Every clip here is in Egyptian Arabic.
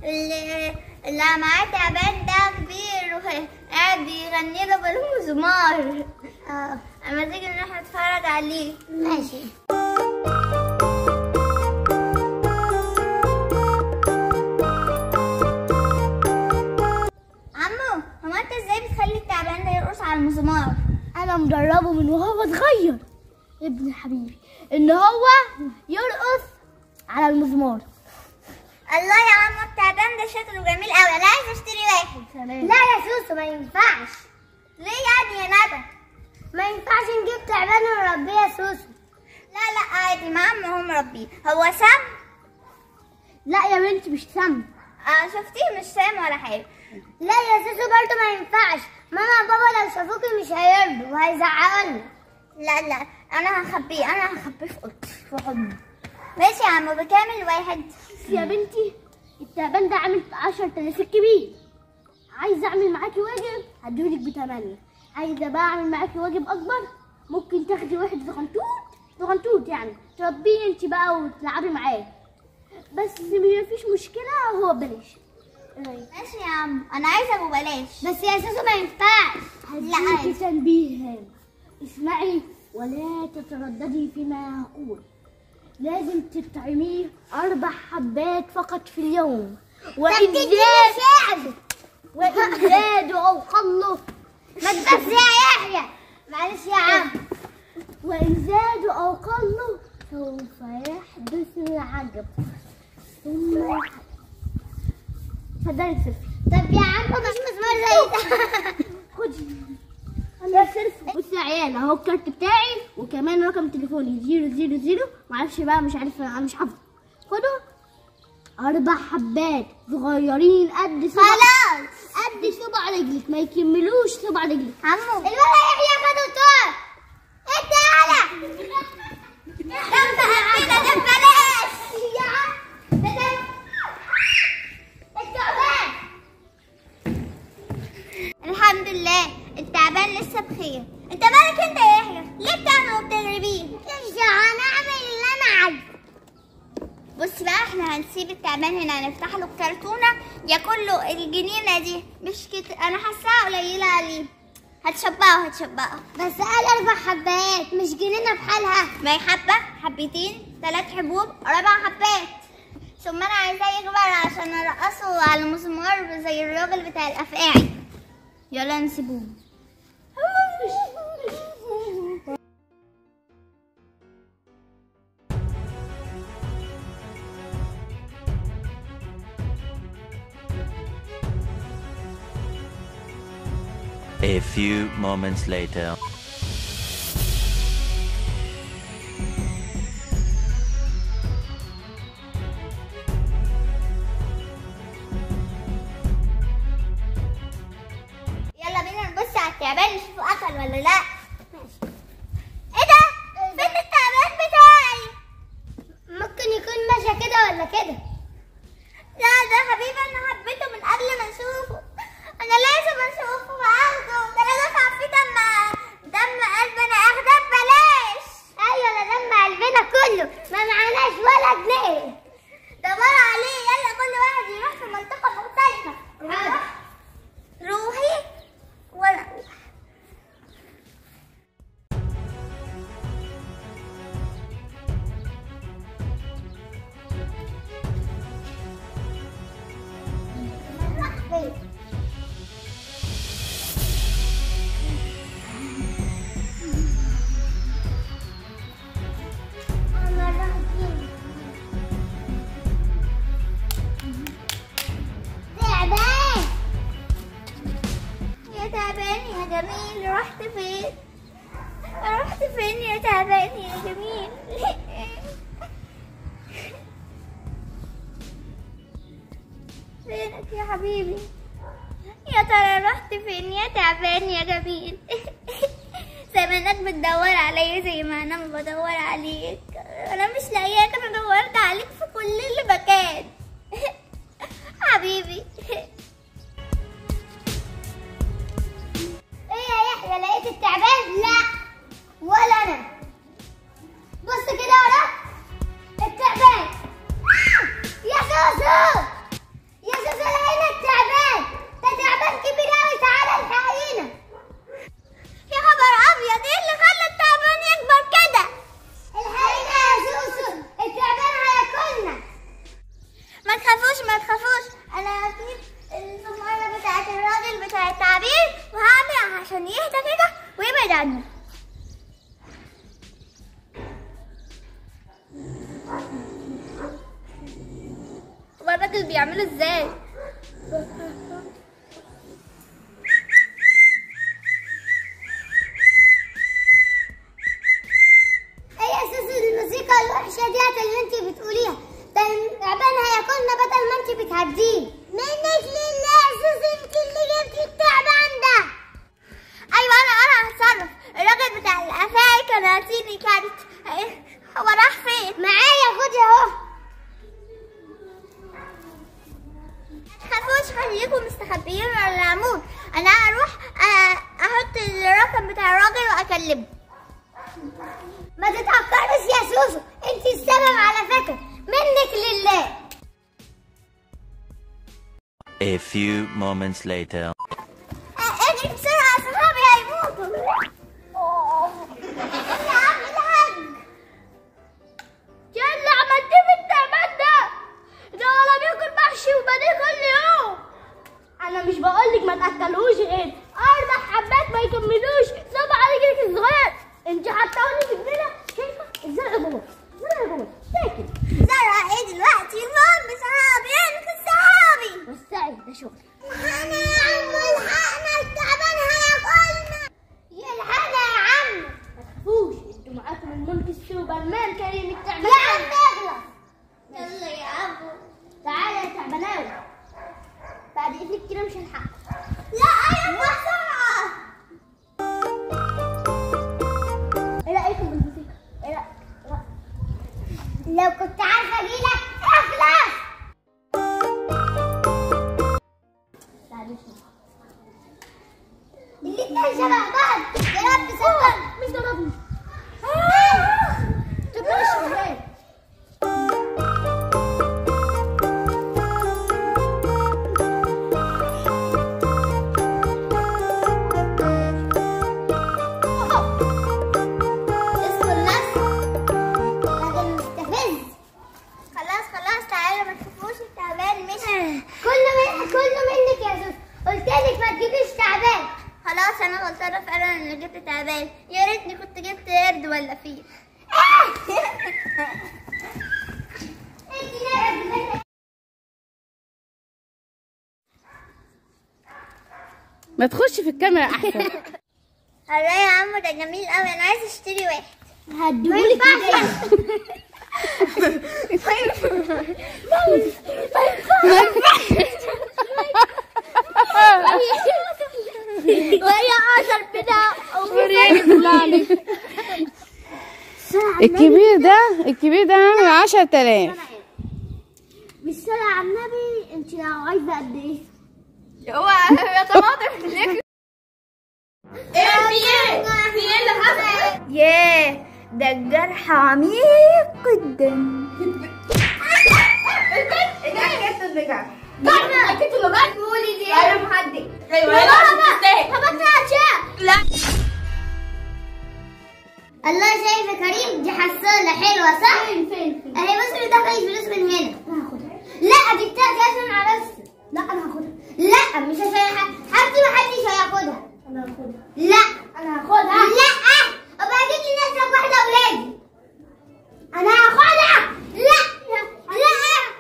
اللي اللي معاه تعبان ده كبير وقاعد بيغني له بالمزمار اه اما تيجي نروح نتفرج عليه ماشي عمو هو انت ازاي بتخلي التعبان ده يرقص على المزمار انا مدربه من وهو صغير ابن حبيبي ان هو يرقص على المزمار الله يا عمو التعبان ده شكله جميل قوي انا عايز اشتري واحد لا يا سوسو ما ينفعش ليه يعني يا ندى ما ينفعش نجيب تعبان ونربيه يا سوسو لا لا عادي ما عمو هو مربيه هو سام لا يا بنتي مش سم آه شفتيه مش سام ولا حاجه لا يا سوسو برضه ما ينفعش ماما وبابا لو شافوكي مش هيرضوا وهيزعقولنا لا لا انا هخبيه انا هخبيه في اوضتي في حضني ماشي يا عمو بكام الواحد يا بنتي التعبان ده عامل 10000 الكبير عايزه اعمل معاكي واجب هديهولك بثمانية عايزه بقى اعمل معاكي واجب اكبر ممكن تاخدي واحد زغنطوط زغنطوط يعني تربيه انت بقى وتلعبي معاه بس مفيش مشكله هو ببلاش إيه رأيك؟ ماشي يا عم انا عايزه ابو بلاش بس يا سوسو ما ينفعش لا، هديكي عادي. تنبيه اسمعي ولا تترددي فيما اقول لازم تطعميه اربع حبات فقط في اليوم وان زاد وان زادوا او قلوا ما تبص يا يحيى معلش يا عم وان زادوا او قلوا سوف يحدث العجب ثم يحدث اتفضلي سيلفي طب يا عم مش مسمار زي ده خدي انا سيلفي بصي يا عيال اهو الكارت بتاعي وكمان رقم تليفوني زيرو زيرو زيرو معرفش بقى مش عارفه انا مش حافظه خدوا اربع حبات صغيرين قد صبع خلاص قد صبع رجلك ما يكملوش صبع رجلك عمو الولد يحيى خدوا طار انت على دم كده ده ببلاش يا عم ده ده التعبان الحمد لله التعبان لسه بخير انت مالك انت يا يحيى ليه بتعمل وبتغربيه مش هنعمل اللي انا عايزه بص بقى احنا هنسيب التعبان هنا هنفتح له الكرتونه ياكل له الجنينه دي مش كده انا حاساها قليله عليه هتشبعه هتشبعه بس قال اربع حبات مش جنينه بحالها ما هي حبه حبتين ثلاث حبوب اربع حبات ثم انا عايزاه يكبر عشان ارقصه على المسمار زي الراجل بتاع الافاعي يلا نسيبوه A few moments later. يلا بينا نبص على التعبان نشوفه اكل ولا لا ايه ده فين التعبان بتاعي ممكن يكون ماشي كده ولا كده لا ده حبيبي انا حبيته من قبل ما اشوفه انا لازم اشوفه واخده ده انا دفع فيه دم دم قلب انا اخده ببلاش ايوه ده دم قلبنا كله ما معناش ولا جنيه دور عليه يلا كل واحد يروح في منطقة مختلفة حاضر. روحي وانا اروح تعبان يا تعبان يا جميل رحت فين رحت فين يا تعبان يا جميل فينك يا حبيبي يا ترى رحت فين يا تعبان يا جميل زمانك بتدور عليا زي ما انا بدور عليك انا مش لاقياك انا دورت عليك في كل مكان حبيبي ايه يا يحيى لقيت التعبان لا ولا انا بص كده ورا التعبان آه! يا سوسو يا ما تخافوش ما تخافوش انا هجيب الصفارة بتاعت الراجل بتاع التعبير وهعمل عشان يهدى كده ويبعد عني هو الراجل بيعمله ازاي ايه اساس الموسيقى الوحشه ديت اللي انت بتقوليها ده تعبان هياكلنا بدل ما انت بتهديه منك لله اساس انت اللي جبتي التعبان ده ايوه انا انا هتصرف الراجل بتاع القفاية كان عاطيني كارت إيه، هو راح فين معايا خدي اهو تخافوش خليكم مستخبيين على العمود انا هروح آه، احط الرقم بتاع الراجل واكلمه ما تتأخرش يا سوسو انت السبب على فكرة منك لله A few moments later. اه، اجري بسرعة صحابي هيموتوا أوه. يلا يا عم الحاج يلا عملت في التعبان ده ده ولا بياكل محشي وبانيه كل يوم انا مش بقولك ما تاكلوش غير اربع حبات ما يكملوش صعب على رجلك الصغير انت حطاوني في جنينه شايفه الزرع جوه الزرع جوه ساكت زرع ايه دلوقتي المهم صحابي انقذ صحابي وسعي ده شغل انا يا عم الحقنا التعبان هياكلنا يلحقنا يا عم ما تخافوش انتوا معاكم المنقذ سوبرمان كريم التعبان يا عم اغلط يلا يا عم تعالى يا تعباناوي بعد اذنك كده مش هنحقق لا ايوه بسرعة ايه رايكم بالموسيقى؟ ايه رايك؟ إيه رأيك؟ لو كنت عارفة اجيلك اخلص تعالي شوف. الاتنين شبه بعض يا رب سبحان مش ضربني آه. تبقى شغال اسمه النصر راجل مستفز خلاص خلاص تعالوا ما تخافوش التعبان مشي كله من كله منك يا سوس قلت لك ما تجيبيش تعبان خلاص انا غلطانه فعلا اني جبت تعبان يا ريتني كنت جبت قرد ولا فيل ما تخش في الكاميرا احسن الله يا عم ده جميل قوي انا عايز اشتري واحد ما هديهولك ينفعش وهي عشر بدا الكبير ده الكبير ده عامل 10000 بالصلاة على النبي انت لو عايزة قد ايه؟ هو يا طماطم ليك ايه في ايه؟ في ايه اللي حصل؟ ياه ده الجرح عميق جدا اكيد اللي معاك قولي دي ايوه محدد ايوه لا الله شايف يا كريم دي حصالة حلوة صح؟ فين فين فين؟ اهي بص اللي دخلت فلوس من هنا انا هاخدها لا دي بتاعتي عشان على بس لا انا هاخدها لا مش عشان ح- حاجتي محدش هياخدها انا هاخدها لا انا هاخدها لا ابقى اجيب لي نفسك واحدة اولادي انا هاخدها لا لا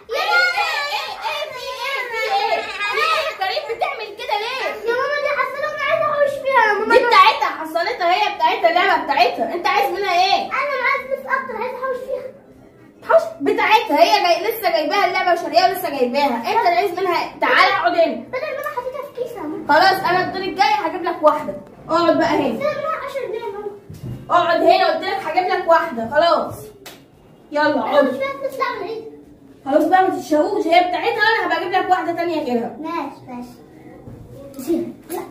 كريم بتعمل كده ليه؟ يا ماما دي حصلة وانا عايزة احوش فيها يا ماما دي بتاعتها حصلتها هي بتاعتها اللعبة بتاعتها انت عايز منها ايه؟ انا معايا فلوس اكتر عايزة احوش فيها حوش بتاعتها هي جاي لسه جايباها اللعبة وشاريها ولسه جايباها انت اللي عايز منها تعالى اقعد هنا بدل ما انا حطيتها في كيس يا ماما خلاص انا الدور الجاي هجيب لك واحدة اقعد بقى هنا سيبها 10 دقايق يا ماما اقعد هنا قلت لك هجيب لك واحدة خلاص يلا انا مش اقعد فيها فلوس لا ولا ايه خلاص بقى ما تتشوقش هي بتاعتها انا هبقى اجيب لك واحدة تانية غيرها ماشي ماشي لا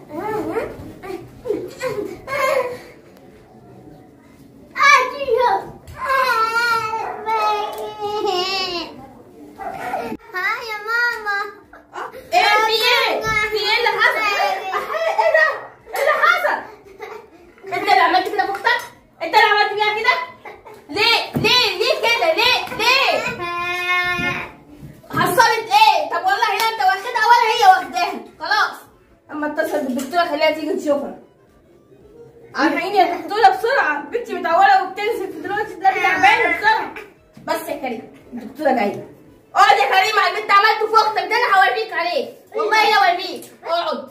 ها يا ماما ايه في ايه؟ في ايه اللي حصل؟ أح- ايه ده؟ ايه اللي حصل؟ انت اللي عملت كده في اختك؟ انت اللي عملت فيها كده؟ ليه؟ ليه؟ ليه كده؟ ليه؟ ليه؟ حصلت الدكتوره خليها تيجي تشوفها الحقيني يا دكتوره بسرعه بنتي متعوره وبتنزل في دلوقتي ده تعبانه بسرعه بس يا كريم الدكتوره جايه اقعد يا كريم على اللي انت عملته في اختك ده انا هوريك عليه والله لا اوريك اقعد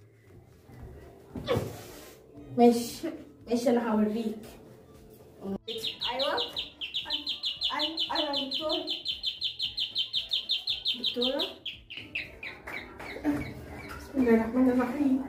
ماشي ماشي انا هوريك ايوه ايوه ايوه يا دكتور دكتوره بسم الله الرحمن الرحيم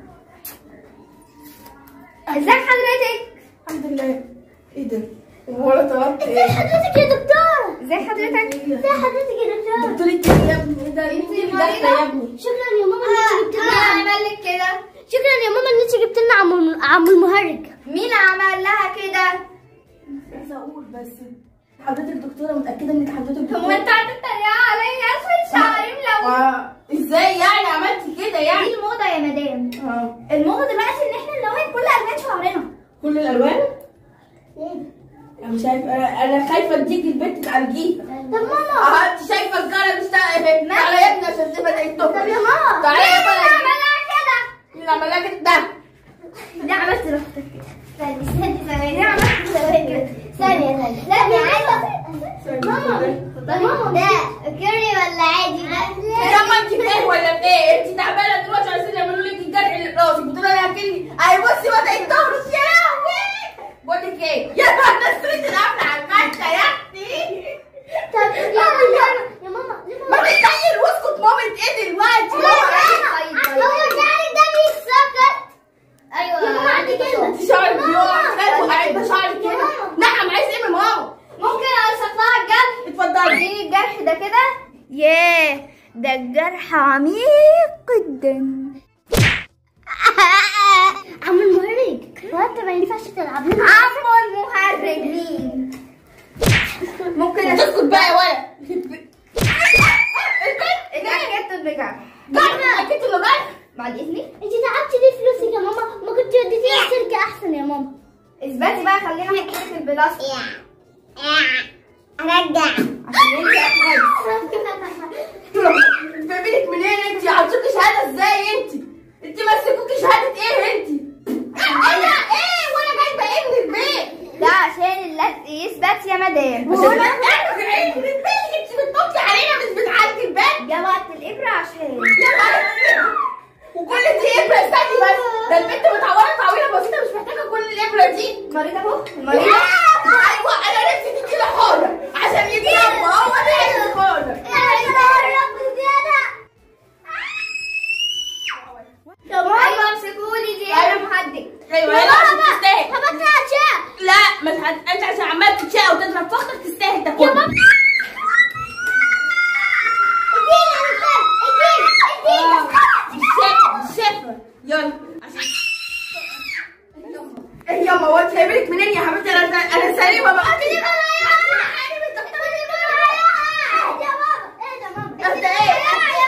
ازيك حضرتك الحمد لله ايه ده ولا طلبت ايه حضرتك يا دكتور ازي حضرتك ازي حضرتك يا دكتور دكتور انت يا ابني ايه ده انت اللي داخله يا ابني شكرا يا ماما ان انت جبت مين لنا عمل لك كده شكرا يا ماما ان انت جبت لنا عم عم المهرج مين عمل لها كده عايزه اقول بس حضرتك دكتوره متاكده انك حضرتك هو انت هتتريق عليا عشان شعري ملون آه. ازاي يعني عملتي كده دي يعني الموضة يا مدام اه الموضة دلوقتي ان احنا نلون كل الوان شعرنا كل الالوان انا مش عارف انا أنا خايفه اديك البنت تعالجيها طب ماما اه انت شايفه الجاره مش تعالى تعالى يا ابني عشان تبقى زي الدكتور طب يا ماما تعالى يا مين بلد عملها كده مين اللي عمل لك ده دي عملت لاختك كده استني استني ثواني دي عملت ثواني ثانية ثانية ثانية عايزة ماما ماما ده كيري ولا عادي يا ما انت فين ولا ايه انت تعبانه دلوقتي عايزين يعملوا لك الجرح اللي في راسك بتقولي انا هاكلني اي بصي بدا يتدورش يا لهوي بقول لك ايه يا انا سريت القفل على المكه يا اختي طب يا ماما يا ماما ما تتخيل واسكت مامة ايه دلوقتي ماما ايه هو شعري ده بيتسكت ايوه يا ماما عندي كده انت شعرك بيقع خايف وقاعد شعرك كده نعم عايز ايه من ماما ممكن اوصف لها الجرح اتفضلي اديني الجرح ده كده ياه ده الجرح عميق جدا عم المهرج هو انت ما ينفعش تلعب لنا عمو المهرج مين ممكن تسكت بقى يا ولد اتأكدت بالجرح جرح اكيد انه جرح بعد اذنك انت تعبتي ليه فلوسك يا ماما ما كنت وديتيها السيرك احسن يا ماما اثبتي بقى خلينا احط لك البلاستيك ارجع عشان انت جايبينك منين انت عطوكي شهاده ازاي انت انت مسكوكي شهاده ايه انت انا ايه وانا جايبه ايه من البيت ده عشان اللزق يثبت يا مدام عشان ما تعرف ايه من البيت انت بتنطي علينا مش بتعالجي البيت جه وقت الابره عشان يا نهار أسود. وكل دي ابره استني بس ده البنت متعوره تعويره بسيطه مش محتاجه كل الابره دي المريض اهو ايوه المريض انا نفسي تدي له حاضر عشان يتلم هو نفسي حاضر ايوه امسكولي دي انا مهدد ايوه لا عشان تستاهل هبطلع شاب لا ما تح- انت عشان عمال تتشاء وتضرب في اختك تستاهل تاكلها الشفا الشفا يلا عشان ايه ياما هو انت جايبلك منين يا حبيبتي انا انا سليمه بقى انت ايه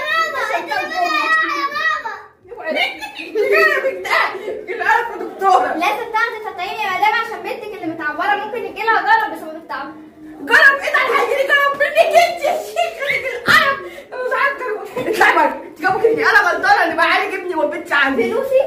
جربك ده الالف يا دكتوره لازم تاخدي تطعيم يا مدام عشان بنتك اللي متعوره ممكن يجي لها جرب بسبب التعوير جرب ايه ده انا هيجيلي جرب منك انت يا شيخ خليك القرف انا مش عارف جرب اطلعي بره انت جابوك اني انا غلطانه اني بعالج ابني وبنتي عندي فلوسي